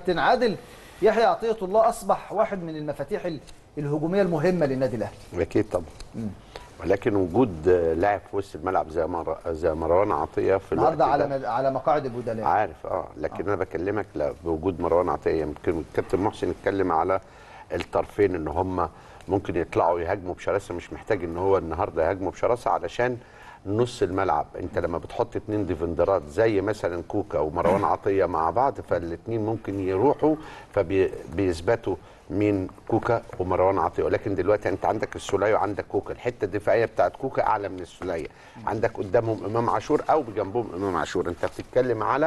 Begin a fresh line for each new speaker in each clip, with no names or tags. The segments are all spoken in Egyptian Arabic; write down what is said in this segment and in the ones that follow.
كابتن عادل يحيى عطيه الله اصبح واحد من المفاتيح ال- الهجوميه المهمه للنادي الاهلي
اكيد طبعا ولكن وجود آه، لاعب في وسط الملعب زي مر... زي مروان عطيه في الوقت
النهارده على
ده
مد- على مقاعد البدلاء
عارف اه لكن انا بكلمك لا بوجود مروان عطيه يمكن الكابتن محسن اتكلم على الطرفين ان هم ممكن يطلعوا يهاجموا بشراسه مش محتاج ان هو النهارده يهاجموا بشراسه علشان نص الملعب انت لما بتحط اتنين ديفندرات زي مثلا كوكا ومروان عطيه مع بعض فالاتنين ممكن يروحوا فبيثبتوا مين كوكا ومروان عطيه ولكن دلوقتي انت عندك السوليه وعندك كوكا الحته الدفاعيه بتاعت كوكا اعلى من السوليه عندك قدامهم امام عاشور او بجنبهم امام عاشور انت بتتكلم على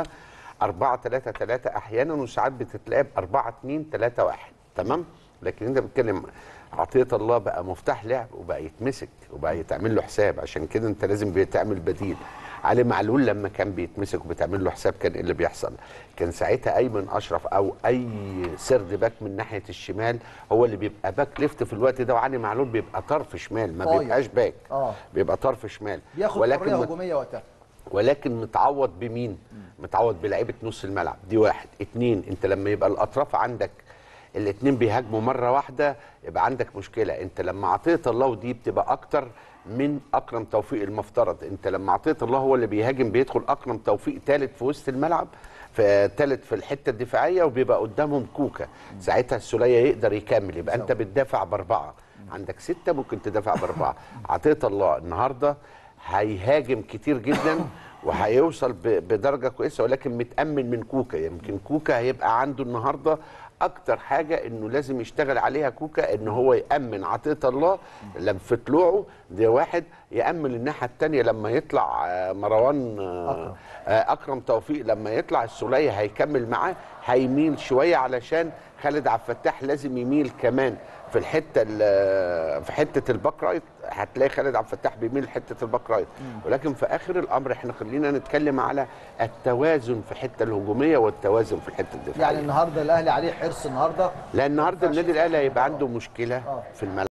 4 3 3 احيانا وساعات بتتلعب 4 2 3 1 تمام لكن انت بتتكلم عطيه الله بقى مفتاح لعب وبقى يتمسك وبقى يتعمل له حساب عشان كده انت لازم بتعمل بديل علي معلول لما كان بيتمسك وبتعمل له حساب كان ايه اللي بيحصل كان ساعتها ايمن اشرف او اي سرد باك من ناحيه الشمال هو اللي بيبقى باك ليفت في الوقت ده وعلي معلول بيبقى طرف شمال ما
طاير.
بيبقاش باك
آه.
بيبقى طرف شمال
بياخد
ولكن
حريه
ما-
هجوميه وقتها
ولكن متعوض بمين؟ متعوض بلعيبه نص الملعب دي واحد اتنين انت لما يبقى الاطراف عندك الاتنين بيهاجموا مره واحده يبقى عندك مشكله انت لما عطيه الله ودي بتبقى اكتر من اكرم توفيق المفترض انت لما عطيه الله هو اللي بيهاجم بيدخل اكرم توفيق ثالث في وسط الملعب في ثالث في الحته الدفاعيه وبيبقى قدامهم كوكا ساعتها السوليه يقدر يكمل يبقى انت بتدافع باربعه عندك سته ممكن تدافع باربعه عطيه الله النهارده هيهاجم كتير جدا وهيوصل ب- بدرجه كويسه ولكن متامن من كوكا يمكن كوكا هيبقى عنده النهارده اكتر حاجه انه لازم يشتغل عليها كوكا ان هو يامن عطيه الله لما في طلوعه ده واحد يامن الناحيه الثانيه لما يطلع آه، مروان آه،
أكرم.
آه، اكرم توفيق لما يطلع السوليه هيكمل معاه هيميل شويه علشان خالد عبد الفتاح لازم يميل كمان في الحته ال- في حته الباك رايت هتلاقي خالد عبد الفتاح بيميل لحته الباك رايت ولكن في اخر الامر احنا خلينا نتكلم على التوازن في الحته الهجوميه والتوازن في الحته الدفاعيه
يعني النهارده الاهلي عليه حرص النهارده
لان النهارده
ما ينفعش
النادي الاهلي
يفتح
هيبقى
المباراة.
عنده مشكله
آه.
في الملعب